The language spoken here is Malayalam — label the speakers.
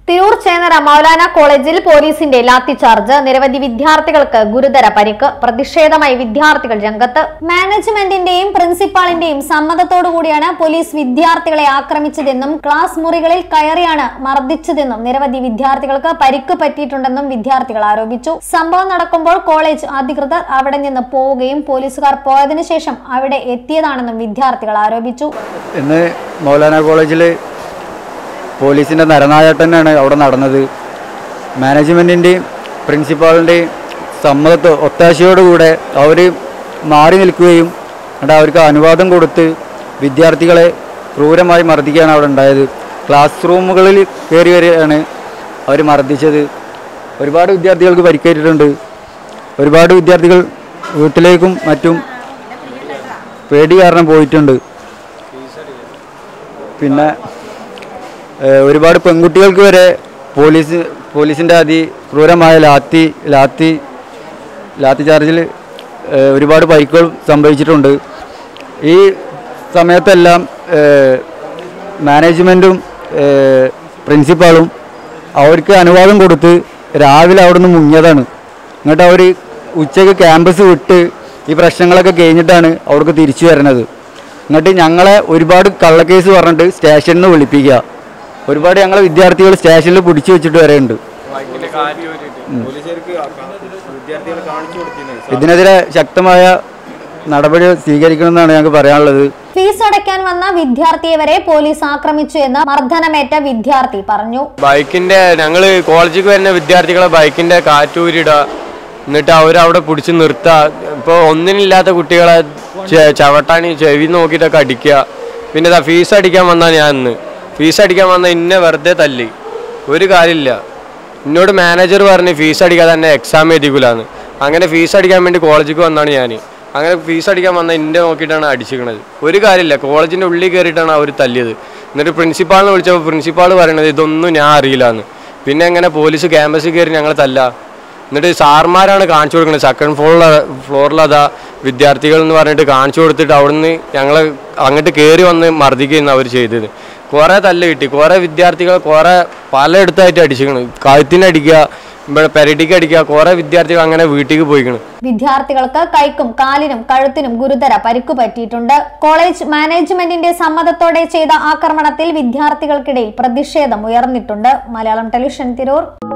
Speaker 1: തിരൂർ ചേനര മൗലാന കോളേജിൽ പോലീസിന്റെ ലാത്തിചാർജ് നിരവധി വിദ്യാർത്ഥികൾക്ക് ഗുരുതര പരിക്ക് പ്രതിഷേധമായി വിദ്യാർത്ഥികൾ രംഗത്ത് മാനേജ്മെന്റിന്റെയും പ്രിൻസിപ്പാളിന്റെയും സമ്മതത്തോടുകൂടിയാണ് പോലീസ് വിദ്യാർത്ഥികളെ ആക്രമിച്ചതെന്നും ക്ലാസ് മുറികളിൽ കയറിയാണ് മർദ്ദിച്ചതെന്നും നിരവധി വിദ്യാർത്ഥികൾക്ക് പരിക്ക് പറ്റിയിട്ടുണ്ടെന്നും വിദ്യാർത്ഥികൾ ആരോപിച്ചു സംഭവം നടക്കുമ്പോൾ കോളേജ് അധികൃതർ അവിടെ നിന്ന് പോവുകയും പോലീസുകാർ പോയതിനു ശേഷം അവിടെ എത്തിയതാണെന്നും വിദ്യാർത്ഥികൾ ആരോപിച്ചു
Speaker 2: ഇന്ന് മൗലാന കോളേജിൽ പോലീസിൻ്റെ നരനായാട്ടനാണ് അവിടെ നടന്നത് മാനേജ്മെൻറ്റിൻ്റെയും പ്രിൻസിപ്പാളിൻ്റെയും സമ്മതത്തോ ഒത്താശയോടുകൂടെ അവർ മാറി നിൽക്കുകയും എന്നിട്ട് അവർക്ക് അനുവാദം കൊടുത്ത് വിദ്യാർത്ഥികളെ ക്രൂരമായി മർദ്ദിക്കുകയാണ് അവിടെ ഉണ്ടായത് ക്ലാസ് റൂമുകളിൽ കയറി വരികയാണ് അവർ മർദ്ദിച്ചത് ഒരുപാട് വിദ്യാർത്ഥികൾക്ക് പരിക്കേറ്റിട്ടുണ്ട് ഒരുപാട് വിദ്യാർത്ഥികൾ വീട്ടിലേക്കും മറ്റും പേടി കാരണം പോയിട്ടുണ്ട് പിന്നെ ഏഹ്, ഒരുപാട് പെൺകുട്ടികൾക്ക് വരെ പോലീസ് പോലീസിൻ്റെ അതിക്രൂരമായ ലാത്തി ലാത്തി ലാത്തി ചാർജിൽ ഏഹ്, ഒരുപാട് പരിക്കുകൾ സംഭവിച്ചിട്ടുണ്ട് ഈ സമയത്തെല്ലാം ഏഹ്, മാനേജ്മെൻറ്റും ഏഹ്, പ്രിൻസിപ്പാളും അവർക്ക് അനുവാദം കൊടുത്ത് രാവിലെ അവിടെ നിന്ന് മുങ്ങിയതാണ് എന്നിട്ട് അവർ ഉച്ചയ്ക്ക് ക്യാമ്പസ് വിട്ട് ഈ പ്രശ്നങ്ങളൊക്കെ കഴിഞ്ഞിട്ടാണ് അവിടേക്ക് തിരിച്ചു വരുന്നത് എന്നിട്ട് ഞങ്ങളെ ഒരുപാട് കള്ളക്കേസ് പറഞ്ഞിട്ട് സ്റ്റേഷനിൽ നിന്ന് വിളിപ്പിക്കുക ഒരുപാട് ഞങ്ങളെ വിദ്യാർത്ഥികൾ സ്റ്റേഷനിൽ പിടിച്ചു വെച്ചിട്ട് വരെ ഉണ്ട്
Speaker 3: വിദ്യാർത്ഥികൾ കാണിച്ചു കൊടുത്തിരുന്നത്
Speaker 2: ഇതിനെതിരെ ശക്തമായ നടപടി സ്വീകരിക്കണമെന്നാണ് ഞങ്ങൾക്ക് പറയാനുള്ളത്
Speaker 1: ഫീസ് അടയ്ക്കാൻ വന്ന വിദ്യാർത്ഥിയെ വരെ പോലീസ് ആക്രമിച്ചു എന്ന് മർദ്ദനമേറ്റ വിദ്യാർത്ഥി പറഞ്ഞു
Speaker 4: ബൈക്കിന്റെ ഞങ്ങള് കോളേജിൽ വരുന്ന വിദ്യാർത്ഥികളെ ബൈക്കിന്റെ കാറ്റൂരിടുക എന്നിട്ട് അവരവിടെ പിടിച്ച് നിർത്തുക ഇപ്പോൾ ഒന്നിനില്ലാത്ത കുട്ടികളെ ചെ- ചവിട്ടാണി ചെവി നോക്കിയിട്ടൊക്കെ അടിക്കുക പിന്നെ ഇതാ ഫീസ് അടിക്കാൻ വന്നാ ഞാൻ ഇന്ന് ഫീസ് അടിക്കാൻ വന്ന ഇന്നെ വെറുതെ തല്ലി ഒരു കാര്യമില്ല എന്നോട് മാനേജർ പറഞ്ഞ് ഫീസ് അടിക്കാതെ തന്നെ എക്സാം എഴുതിക്കൂലാന്ന് അങ്ങനെ ഫീസ് അടിക്കാൻ വേണ്ടി കോളേജിൽ വന്നാണ് ഞാൻ അങ്ങനെ ഫീസ് അടിക്കാൻ വന്ന ഇന്നെ നോക്കിയിട്ടാണ് അടിച്ചിരിക്കണത് ഒരു കാര്യമില്ല കോളേജിൻ്റെ ഉള്ളിൽ കയറിയിട്ടാണ് അവർ തല്ലിയത് എന്നിട്ട് പ്രിൻസിപ്പാളിനെ വിളിച്ചപ്പോൾ പ്രിൻസിപ്പാൾ പറയണത് ഇതൊന്നും ഞാൻ അറിയില്ലാന്ന് പിന്നെ എങ്ങനെ പോലീസ് ക്യാമ്പസിൽ കയറി ഞങ്ങൾ തല്ല എന്നിട്ട് സാർമാരാണ് കാണിച്ചു കൊടുക്കുന്നത് സെക്കൻഡ് ഫ്ലോറിൽ ഫ്ലോറിൽ അതാ വിദ്യാർത്ഥികൾ എന്ന് പറഞ്ഞിട്ട് കാണിച്ചു കൊടുത്തിട്ട് അവിടുന്ന് ഞങ്ങൾ അങ്ങോട്ട് കയറി വന്ന് മർദ്ദിക്കുകയാണ് അവർ ചെയ്തത് കുറേ തല്ല് കിട്ടി കുറേ വിദ്യാർത്ഥികൾ കുറേ പലയിടത്തായിട്ട് അടിച്ചിരിക്കണ് കഴുത്തിനടിക്കുക ഇവിടെ പെരടിക്ക് അടിക്കുക കുറേ വിദ്യാർത്ഥികൾ അങ്ങനെ വീട്ടിലേക്ക് പോയിക്കണ്
Speaker 1: വിദ്യാർത്ഥികൾക്ക് കൈക്കും കാലിനും കഴുത്തിനും ഗുരുതര പരിക്കു പറ്റിയിട്ടുണ്ട് കോളേജ് മാനേജ്മെന്റിന്റെ സമ്മതത്തോടെ ചെയ്ത ആക്രമണത്തിൽ വിദ്യാർത്ഥികൾക്കിടയിൽ പ്രതിഷേധം ഉയർന്നിട്ടുണ്ട് മലയാളം ടെലിവിഷൻ തിരൂർ